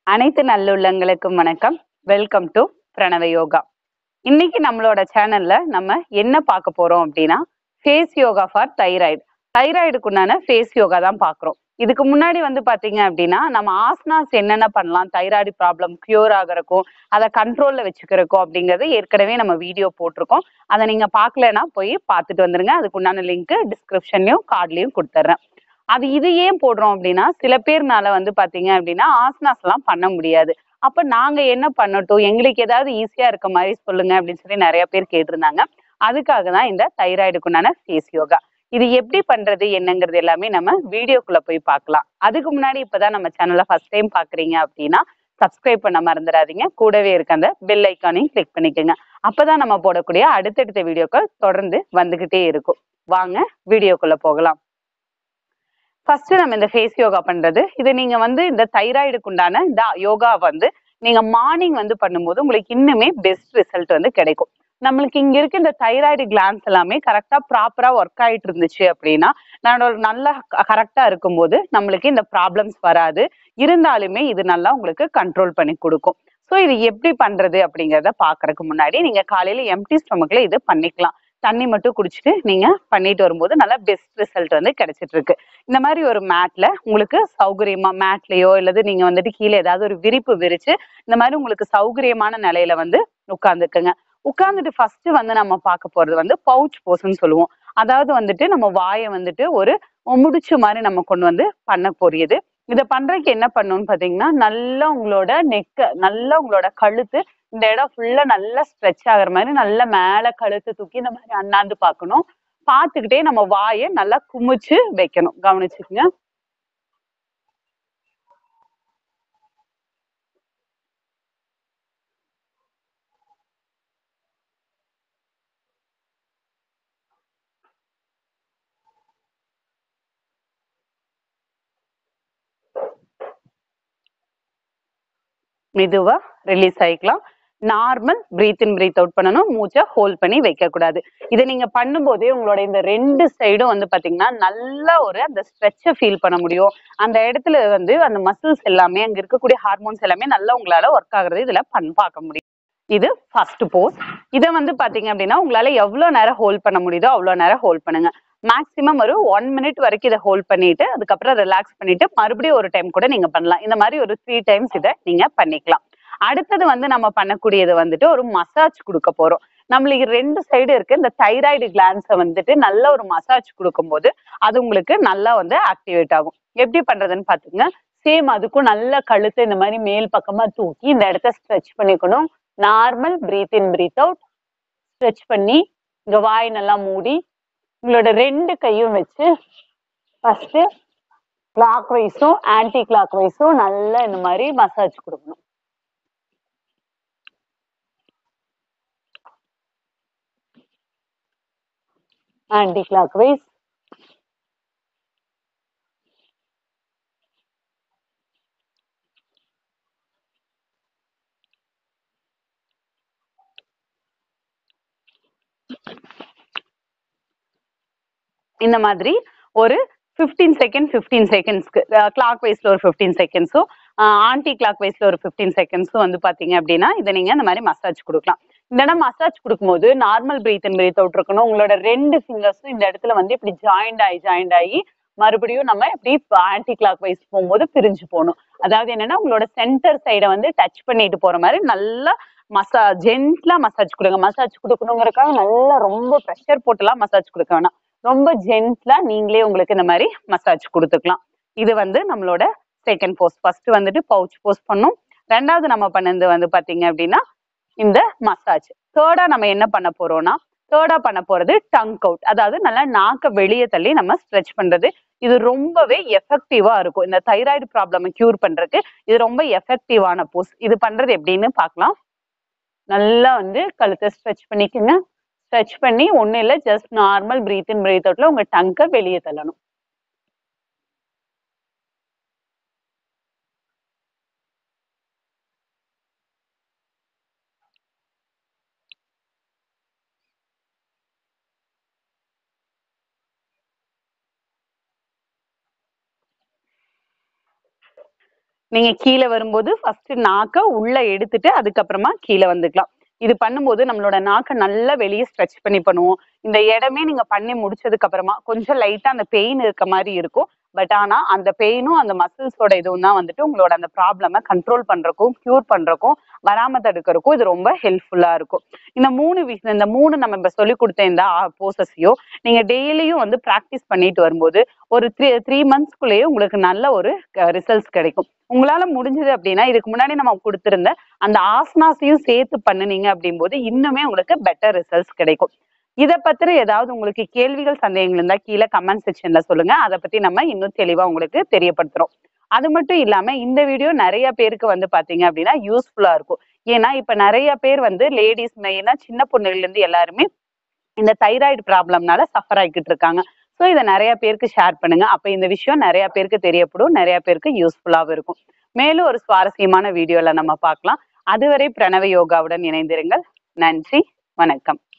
அனைத்து நல்லுள்ளங்களுக்கும் வணக்கம் welcome to பிரணவ யோகா இன்னைக்கு நம்மளோட சேனல்ல நம்ம என்ன பார்க்க போறோம் அப்படின்னா ஃபேஸ் யோகா ஃபார் தைராய்டு தைராய்டுக்குண்டான ஃபேஸ் யோகா தான் பார்க்குறோம் இதுக்கு முன்னாடி வந்து பாத்தீங்க அப்படின்னா நம்ம ஆஸ்னாஸ் என்னென்ன பண்ணலாம் தைராய்டு ப்ராப்ளம் கியூர் ஆகுறக்கும் அதை கண்ட்ரோல்ல வச்சுக்கிறக்கும் அப்படிங்கறது ஏற்கனவே நம்ம வீடியோ போட்டிருக்கோம் அதை நீங்க பார்க்கலன்னா போய் பார்த்துட்டு வந்துருங்க அதுக்கு உண்டான லிங்க் டிஸ்கிரிப்ஷன்லயும் கார்ட்லயும் கொடுத்துட்றேன் அது இது ஏன் போடுறோம் அப்படின்னா சில பேர்னால வந்து பாத்தீங்க அப்படின்னா ஆசனாஸ் எல்லாம் பண்ண முடியாது அப்ப நாங்க என்ன பண்ணட்டும் எங்களுக்கு ஏதாவது ஈஸியா இருக்க மாதிரி சொல்லுங்க அப்படின்னு சொல்லி நிறைய பேர் கேட்டிருந்தாங்க அதுக்காக தான் இந்த தைராய்டுக்குண்டான ஃபேஸ் யோகா இது எப்படி பண்றது என்னங்கிறது எல்லாமே நம்ம வீடியோக்குள்ள போய் பார்க்கலாம் அதுக்கு முன்னாடி இப்பதான் நம்ம சேனலை ஃபர்ஸ்ட் டைம் பாக்குறீங்க அப்படின்னா சப்ஸ்கிரைப் பண்ண மறந்துடாதீங்க கூடவே இருக்க அந்த பெல் ஐக்கானையும் கிளிக் பண்ணிக்கோங்க அப்பதான் நம்ம போடக்கூடிய அடுத்தடுத்த வீடியோக்கள் தொடர்ந்து வந்துகிட்டே இருக்கும் வாங்க வீடியோக்குள்ள போகலாம் ஃபர்ஸ்ட் நம்ம இந்த ஃபேஸ் யோகா பண்றது இது நீங்க வந்து இந்த தைராய்டுக்கு உண்டான இந்த யோகா வந்து நீங்க மார்னிங் வந்து பண்ணும்போது உங்களுக்கு இன்னுமே பெஸ்ட் ரிசல்ட் வந்து கிடைக்கும் நம்மளுக்கு இங்க இருக்க இந்த தைராய்டு கிளான்ஸ் எல்லாமே கரெக்டா ப்ராப்பரா ஒர்க் ஆயிட்டு இருந்துச்சு அப்படின்னா நம்மளோட நல்லா கரெக்டா இருக்கும்போது நம்மளுக்கு இந்த ப்ராப்ளம்ஸ் வராது இருந்தாலுமே இது நல்லா உங்களுக்கு கண்ட்ரோல் பண்ணி கொடுக்கும் ஸோ இது எப்படி பண்றது அப்படிங்கிறத பாக்குறதுக்கு முன்னாடி நீங்க காலையில எம்டி ஸ்டொமக்ல இது பண்ணிக்கலாம் தண்ணி மட்டும் குடிச்சிட்டு நீங்க பண்ணிட்டு வரும்போது நல்லா பெஸ்ட் ரிசல்ட் வந்து கிடைச்சிட்டு இருக்கு இந்த மாதிரி ஒரு மேட்ல உங்களுக்கு சௌகரியமா மேட்லயோ இல்லது நீங்க வந்துட்டு கீழே ஏதாவது ஒரு விரிப்பு விரிச்சு இந்த மாதிரி உங்களுக்கு சௌகரியமான நிலையில வந்து உட்காந்துக்குங்க உட்கார்ந்துட்டு ஃபர்ஸ்ட் வந்து நம்ம பார்க்க போறது வந்து பவுச் போஸ்ன்னு சொல்லுவோம் அதாவது வந்துட்டு நம்ம வாயை வந்துட்டு ஒரு முடிச்சு மாதிரி நம்ம கொண்டு வந்து பண்ண போறியது இதை பண்றதுக்கு என்ன பண்ணணும்னு பாத்தீங்கன்னா நல்லா உங்களோட நெக்க நல்லா உங்களோட கழுத்து இந்த இடம் ஃபுல்லா நல்லா ஸ்ட்ரெச் ஆகுற மாதிரி நல்லா மேல கழுத்து தூக்கி இந்த மாதிரி அண்ணாந்து பார்க்கணும் பார்த்துக்கிட்டே நம்ம வாயை நல்லா குமிச்சு வைக்கணும் கவனிச்சுக்கோங்க மெதுவா ரிலீஸ் ஆயிக்கலாம் normal breathe in breathe out பண்ணணும் மூச்சை ஹோல்ட் பண்ணி வைக்க கூடாது இதை நீங்க பண்ணும்போதே உங்களோட இந்த ரெண்டு சைடும் வந்து பாத்தீங்கன்னா நல்ல ஒரு அந்த ஸ்ட்ரெச்சை ஃபீல் பண்ண முடியும் அந்த இடத்துல வந்து அந்த மசில்ஸ் எல்லாமே அங்க இருக்கக்கூடிய ஹார்மோன்ஸ் எல்லாமே நல்லா உங்களால ஒர்க் ஆகுறது இதுல பண் பார்க்க முடியும் இது ஃபர்ஸ்ட் போஸ் இதை வந்து பாத்தீங்க அப்படின்னா உங்களால எவ்வளவு நேரம் ஹோல்ட் பண்ண முடியுதோ அவ்வளவு நேரம் ஹோல்ட் பண்ணுங்க மேக்ஸிமம் ஒரு ஒன் மினிட் வரைக்கும் இதை ஹோல்ட் பண்ணிட்டு அதுக்கப்புறம் ரிலாக்ஸ் பண்ணிட்டு மறுபடியும் ஒரு டைம் கூட நீங்க பண்ணலாம் இந்த மாதிரி ஒரு த்ரீ டைம்ஸ் இதை நீங்க பண்ணிக்கலாம் அடுத்தது வந்து நம்ம பண்ணக்கூடியது வந்துட்டு ஒரு மசாஜ் கொடுக்க போறோம் நம்மளுக்கு ரெண்டு சைடு இருக்கு இந்த தைராய்டு கிளான்ஸை வந்துட்டு நல்ல ஒரு மசாஜ் கொடுக்கும்போது அது உங்களுக்கு நல்லா வந்து ஆக்டிவேட் ஆகும் எப்படி பண்றதுன்னு பாத்துங்க சேம் அதுக்கும் நல்ல கழுத்து இந்த மாதிரி மேல் பக்கமா தூக்கி இந்த இடத்த ஸ்ட்ரெச் பண்ணிக்கணும் normal breathe in breathe out stretch பண்ணி இங்க வாய் நல்லா மூடி உங்களோட ரெண்டு கையும் வச்சு ஃபர்ஸ்ட் கிளாக் வைஸும் ஆன்டி கிளாக் வைஸும் நல்லா இந்த மாதிரி மசாஜ் கொடுக்கணும் ஆன்டி கிளாக் வைஸ் இந்த மாதிரி ஒரு ஃபிஃப்டீன் செகண்ட் ஃபிஃப்டீன் செகண்ட்ஸ்க்கு கிளாக் வைஸ்ல ஒரு ஃபிஃப்டீன் செகண்ட்ஸும் ஆன்டி கிளாக் வைஸ்ல ஒரு ஃபிஃப்டீன் செகண்ட்ஸும் வந்து பாத்தீங்க அப்படின்னா இதை நீங்க இந்த மாதிரி மசாஜ் கொடுக்கலாம் இந்த இடம் மசாஜ் கொடுக்கும்போது normal breathe and breathe out இருக்கணும் உங்களோட ரெண்டு ஃபிங்கர்ஸும் இந்த இடத்துல வந்து இப்படி ஜாயிண்ட் ஆகி ஜாயிண்ட் ஆகி மறுபடியும் நம்ம இப்படி ஆன்டி கிளாக் வைஸ் போகும்போது பிரிஞ்சு போகணும் அதாவது என்னன்னா உங்களோட சென்டர் சைடை வந்து டச் பண்ணிட்டு போற மாதிரி நல்லா மசா ஜென்ட்லா மசாஜ் கொடுங்க மசாஜ் கொடுக்கணுங்கிறதுக்காக நல்லா ரொம்ப ப்ரெஷர் போட்டுலாம் மசாஜ் கொடுக்க வேணாம் ரொம்ப ஜென்ட்லா நீங்களே உங்களுக்கு இந்த மாதிரி மசாஜ் கொடுத்துக்கலாம் இது வந்து நம்மளோட செகண்ட் போஸ்ட் ஃபர்ஸ்ட் வந்துட்டு பவுச் போஸ்ட் பண்ணோம் ரெண்டாவது நம்ம பண்ணது வந்து பாத்தீங்க அப்படின்னா இந்த மசாஜ் தேர்டா நம்ம என்ன பண்ண போறோம்னா தேர்டா பண்ண போறது டங்க் அவுட் அதாவது நல்லா நாக்க வெளியே தள்ளி நம்ம ஸ்ட்ரெச் பண்றது இது ரொம்பவே எஃபெக்டிவா இருக்கும் இந்த தைராய்டு ப்ராப்ளம் கியூர் பண்றதுக்கு இது ரொம்ப எஃபெக்டிவான போஸ் இது பண்றது எப்படின்னு பார்க்கலாம் நல்லா வந்து கழுத்தை ஸ்ட்ரெச் பண்ணிக்கோங்க ஸ்ட்ரெச் பண்ணி ஒன்றும் இல்லை just normal breathe in breathe அவுட்ல உங்க டங்கை வெளியே தள்ளணும் நீங்க கீழே வரும்போது ஃபர்ஸ்ட் நாக்க உள்ள எடுத்துட்டு அதுக்கப்புறமா கீழே வந்துக்கலாம் இது பண்ணும்போது நம்மளோட நாக்கை நல்லா வெளியே ஸ்ட்ரெச் பண்ணி பண்ணுவோம் இந்த இடமே நீங்க பண்ணி முடிச்சதுக்கு அப்புறமா கொஞ்சம் லைட்டா அந்த பெயின் இருக்க மாதிரி இருக்கும் பட் ஆனா அந்த பெயினும் அந்த மசில்ஸோட இதுவும் தான் வந்துட்டு உங்களோட அந்த ப்ராப்ளம கண்ட்ரோல் பண்றதுக்கும் கியூர் பண்றதுக்கும் வராம தடுக்கிறதுக்கும் இது ரொம்ப ஹெல்ப்ஃபுல்லா இருக்கும் இந்த மூணு விஷயம் இந்த மூணு நம்ம இப்ப சொல்லி கொடுத்த இந்த போசஸையும் நீங்க டெய்லியும் வந்து ப்ராக்டிஸ் பண்ணிட்டு வரும்போது ஒரு த்ரீ த்ரீ மந்த்ஸ்க்குள்ளேயே உங்களுக்கு நல்ல ஒரு ரிசல்ட்ஸ் கிடைக்கும் உங்களால முடிஞ்சது அப்படின்னா இதுக்கு முன்னாடி நம்ம கொடுத்திருந்த அந்த ஆசனாஸையும் சேர்த்து பண்ணுனீங்க அப்படிங்கும்போது இன்னுமே உங்களுக்கு பெட்டர் ரிசல்ட்ஸ் கிடைக்கும் இதை பத்தின ஏதாவது உங்களுக்கு கேள்விகள் சந்தேகங்கள் இருந்தா கீழே கமெண்ட் செக்ஷன்ல சொல்லுங்க அதை பத்தி நம்ம இன்னும் தெளிவா உங்களுக்கு தெரியப்படுத்துறோம் அது மட்டும் இல்லாம இந்த வீடியோ நிறைய பேருக்கு வந்து பாத்தீங்க அப்படின்னா யூஸ்ஃபுல்லா இருக்கும் ஏன்னா இப்ப நிறைய பேர் வந்து லேடிஸ் மெயினா சின்ன பொண்ணுல இருந்து எல்லாருமே இந்த தைராய்டு ப்ராப்ளம்னால சஃபர் ஆகிக்கிட்டு இருக்காங்க ஸோ இதை நிறைய பேருக்கு ஷேர் பண்ணுங்க அப்ப இந்த விஷயம் நிறைய பேருக்கு தெரியப்படும் நிறைய பேருக்கு யூஸ்ஃபுல்லாகவும் இருக்கும் மேலும் ஒரு சுவாரஸ்யமான வீடியோல நம்ம பார்க்கலாம் அதுவரை பிரணவ யோகாவுடன் இணைந்திருங்கள் நன்றி வணக்கம்